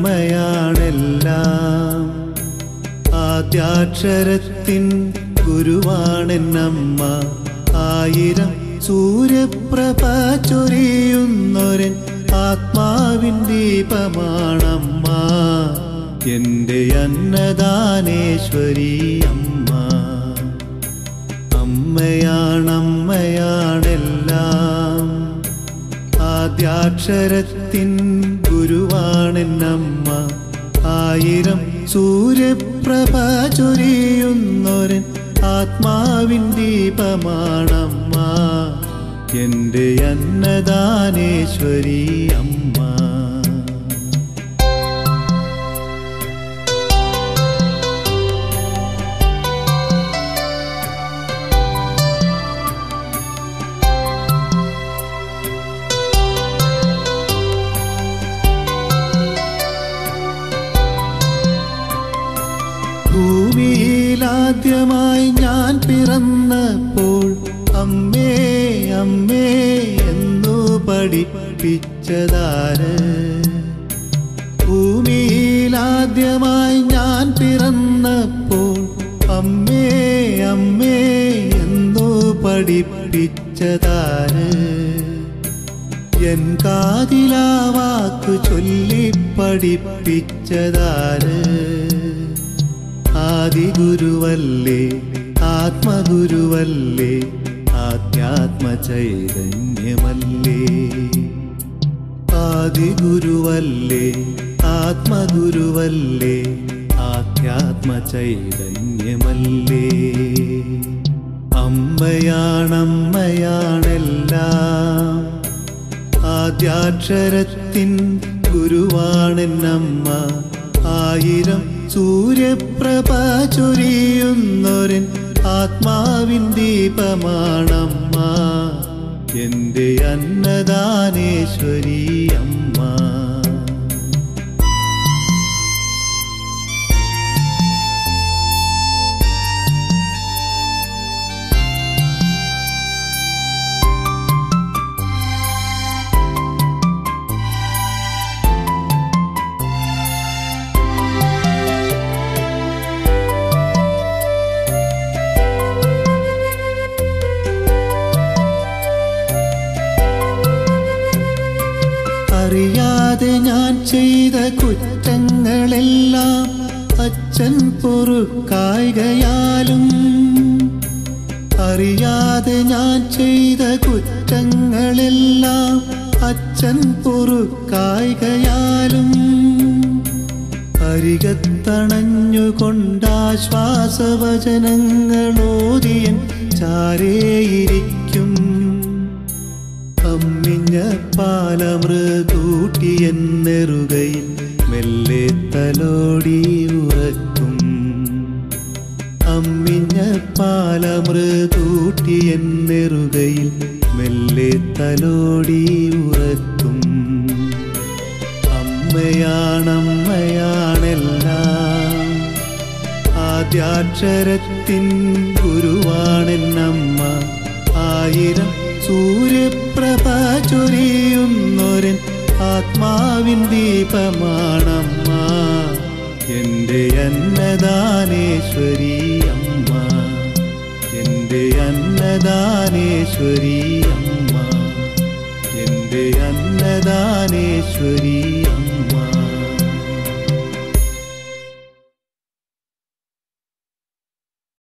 അമ്മയാണെല്ലാം ആദ്യാക്ഷരത്തിൻ ഗുരുവാണെന്നമ്മ ആയിരം സൂര്യപ്രഭ ചൊരിയുന്നൊരൻ ആത്മാവിൻ ദീപമാണമ്മ എൻ്റെ അന്നദാനേശ്വരി അമ്മ അമ്മയാണമ്മയാണെല്ലാം ആദ്യാക്ഷരത്തിൻ ഗുരുവാണെന്നമ്മ ആയിരം സൂര്യപ്രഭ ചൊരിയുന്നൊരൻ ആത്മാവിൻ ദീപമാണമ്മ എൻ്റെ അന്നദാനേശ്വരി അമ്മ ഭൂമിയിലാദ്യമായി ഞാൻ പിറന്നപ്പോൾ അമ്മേ അമ്മേ എന്നു പഠിപ്പിച്ചതാര് ഭൂമിയിലാദ്യമായി ഞാൻ പിറന്നപ്പോൾ അമ്മേ അമ്മേ എന്നു പഠിപ്പിച്ചതാര് എൻ കാതിലാ വാക്കു ചൊല്ലി പഠിപ്പിച്ചതാര് ആദിഗുരുവല്ലേ ആത്മഗുരുവല്ലേ ആധ്യാത്മ ചൈതന്യമല്ലേ ആദിഗുരുവല്ലേ ആത്മഗുരുവല്ലേ ആധ്യാത്മ ചൈതന്യമല്ലേ അമ്മയാണമ്മയാണെല്ലാം ആദ്യാക്ഷരത്തിൻ ഗുരുവാണെന്നമ്മ ആയിരം സൂര്യപ്രഭ ചൊരിയുന്നൊരൻ ആത്മാവിൻ ദീപമാണമ്മ എൻ്റെ അന്നദാനേശ്വരി അമ്മ അറിയാതെ ഞാൻ ചെയ്ത കുറ്റങ്ങളെല്ലാം അച്ഛൻ പൊറുക്കായികയാലും അറിയാതെ ഞാൻ ചെയ്ത കുറ്റങ്ങളെല്ലാം അച്ഛൻ പൊറുക്കായികയാലും അരികത്തണഞ്ഞുകൊണ്ടാശ്വാസവചനങ്ങളോതിയൻ ചാരേയിരിക്കും അമ്മിഞ്ഞ പാലമൃതൂട്ടിയെന്നെറുകയിൽ മെല്ലെ തലോടി ഉറക്കും അമ്മിഞ്ഞ പാലമൃതൂട്ടിയെന്നെറുകയിൽ മെല്ലെ തലോടി ഉറക്കും അമ്മയാണമ്മയാണെല്ലാം ആദ്യാക്ഷരത്തിൻ ഗുരുവാണെന്നമ്മ ആയിരം സൂര്യപ്രഭ ചൊരിയുന്നൊരൻ ആത്മാവിൻ ദീപമാണമ്മ എൻ്റെ അന്നദാനേശ്വരി അമ്മ എൻ്റെ അന്നദാനേശ്വരി അമ്മ എൻ്റെ അന്നദാനേശ്വരി അമ്മ